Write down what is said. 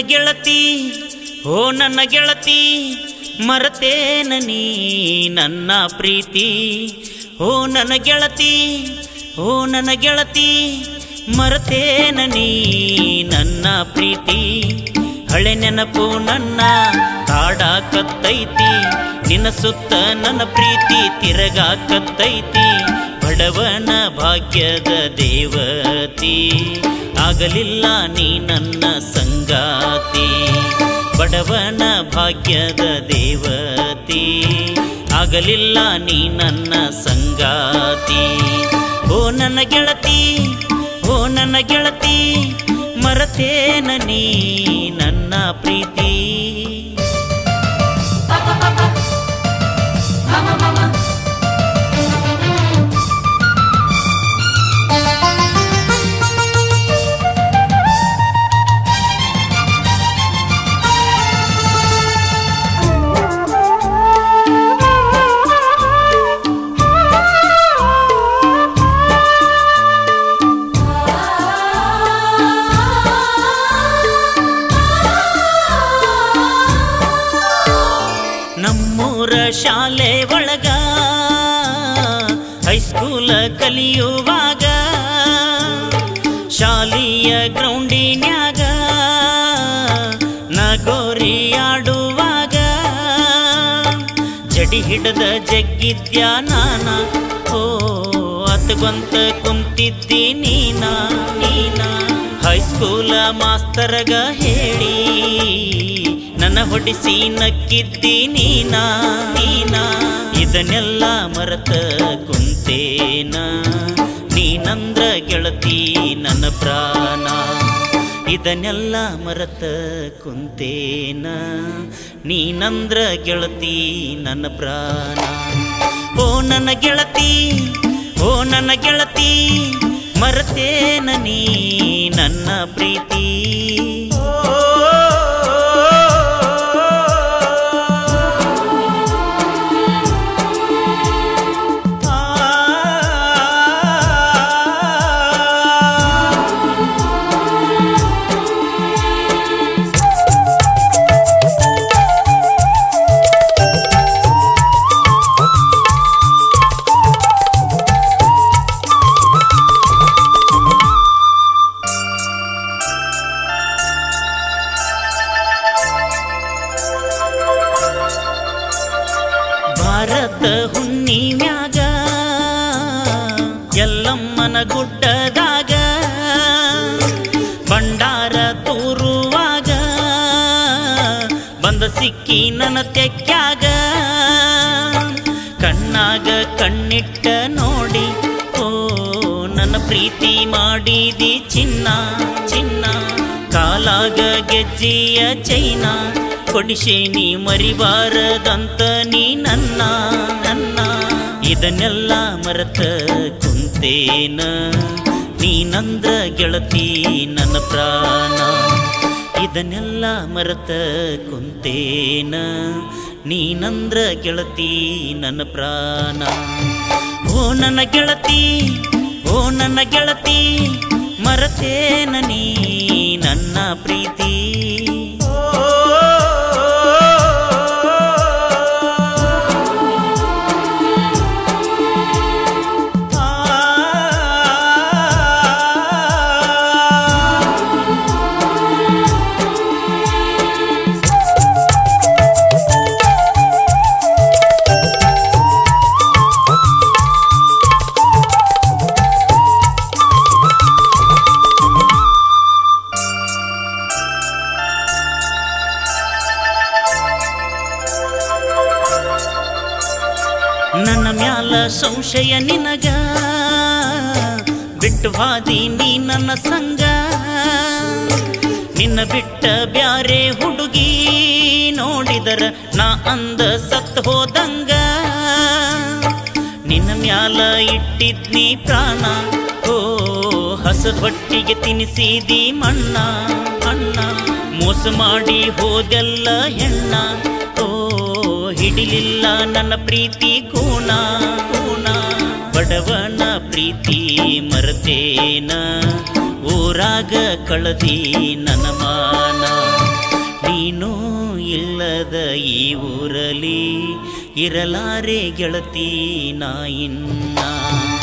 ಗೆಳತಿ ಓ ನನ್ನ ಗೆಳತಿ ಮರತೇನ ನೀ ನನ್ನ ಪ್ರೀತಿ ಓ ನನ್ನ ಗೆಳತಿ ಓ ನನ್ನ ಗೆಳತಿ ಮರತೇನ ನೀ ನನ್ನ ಪ್ರೀತಿ ಹಳೆ ನೆನಪು ನನ್ನ ಕಾಡಾಕತ್ತೈತಿ ನಿನ್ನ ಸುತ್ತ ನನ್ನ ಪ್ರೀತಿ ತಿರಗಾಕತ್ತೈತಿ ಬಡವನ ಭಾಗ್ಯದ ದೇವತಿ ಆಗಲಿಲ್ಲ ನೀ ನನ್ನ ಸಂಗಾತಿ ಬಡವನ ಭಾಗ್ಯದ ದೇವತಿ ಆಗಲಿಲ್ಲ ನೀ ನನ್ನ ಸಂಗಾತಿ ಓ ನನ್ನ ಗೆಳತಿ ಓ ನನ್ನ ಗೆಳತಿ ಮರತೇನ ನೀ ನನ್ನ ಪ್ರೀತಿ ನಮ್ಮೂರ ಶಾಲೆ ಒಳಗ ಹೈಸ್ಕೂಲ ಕಲಿಯುವಾಗ ಶಾಲೆಯ ಗ್ರೌಂಡಿನ್ಯಾಗ ನಗೋರಿ ಆಡುವಾಗ ಜಡಿ ಹಿಡದ ಜಗ್ಗಿದ್ಯ ನಾನ ಓ ಅತ್ಕೊಂತ ಕುಂತಿದ್ದಿ ನೀನ ನೀನ ಹೈಸ್ಕೂಲ ಮಾಸ್ತರಗ ಹೇಳಿ ನನ್ನ ಹೊಡಿಸಿ ನಕ್ಕಿದ್ದಿ ನೀನ ನೀನ ಇದನ್ನೆಲ್ಲ ಮರೆತ ಕುಂತೇನ ನೀನಂದ್ರ ಗೆಳತಿ ನನ್ನ ಪ್ರಾಣ ಇದನ್ನೆಲ್ಲ ಮರೆತ ಕುಂತೇನ ನೀನಂದ್ರ ಗೆಳತಿ ನನ್ನ ಪ್ರಾಣ ಓ ನನ್ನ ಗೆಳತಿ ಓ ನನ್ನ ಗೆಳತಿ ಮರೆತೇನ ನೀ ನನ್ನ ಪ್ರೀತಿ ಭಾರತ ಹುಣ್ಣಿಮ್ಯಾಗ ಎಲ್ಲಮ್ಮನ ಗುಡ್ಡದಾಗ ಭಂಡಾರ ತೂರುವಾಗ ಬಂದ ಸಿಕ್ಕಿ ನನ್ನ ತೆಕ್ಕ್ಯಾಗ ಕಣ್ಣಾಗ ಕಣ್ಣಿಟ್ಟ ನೋಡಿ ಓ ನನ್ನ ಪ್ರೀತಿ ಮಾಡಿದಿ ಚಿನ್ನ ಚಿನ್ನ ಕಾಲಾಗ ಗೆಜ್ಜಿಯ ಚೈನ ಕೊಡಿಸೇನಿ ಮರಿಬಾರದಂತ ನೀ ನನ್ನ ನನ್ನ ಇದನ್ನೆಲ್ಲ ಮರೆತ ಕುಂತೇನ ನೀನಂದ್ರ ಗೆಳತಿ ನನ್ನ ಪ್ರಾಣ ಇದನ್ನೆಲ್ಲ ಮರೆತ ಕುಂತೇನ ನೀನಂದ್ರ ಗೆಳತಿ ನನ್ನ ಪ್ರಾಣ ಓ ನನ್ನ ಗೆಳತಿ ಓ ನನ್ನ ಗೆಳತಿ ಮರತೇನ ನೀ ನನ್ನ ಪ್ರೀತಿ ನನ್ನ ಮ್ಯಾಲ ಸಂಶಯ ನಿನಗ ಬಿಟ್ಟು ಹಾದಿ ನೀ ನನ್ನ ಸಂಗ ನಿನ್ನ ಬಿಟ್ಟ ಬ್ಯಾರೆ ಹುಡುಗಿ ನೋಡಿದರ ನಾ ಅಂದ ಸತ್ ಹೋದಂಗ ನಿನ್ನ ಮ್ಯಾಲ ಇಟ್ಟಿದ್ನಿ ಪ್ರಾಣ ಓ ಹಸದ ಹೊಟ್ಟಿಗೆ ತಿನಿಸಿದಿ ಮಣ್ಣ ಅಣ್ಣ ಮೋಸ ಮಾಡಿ ಹೋದೆಲ್ಲ ಹೆಣ್ಣ ಓ ಹಿಡಿಲಿಲ್ಲ ನನ್ನ ಪ್ರೀತಿ ಕೂಣ ಕೂಣ ಬಡವನ ಪ್ರೀತಿ ಮರತೇನ ಊರಾಗ ಕಳದಿ ನನ್ನ ಮಾನ ಇರಲಾರೆ ಗೆಳತಿ ನಾ ಇನ್ನ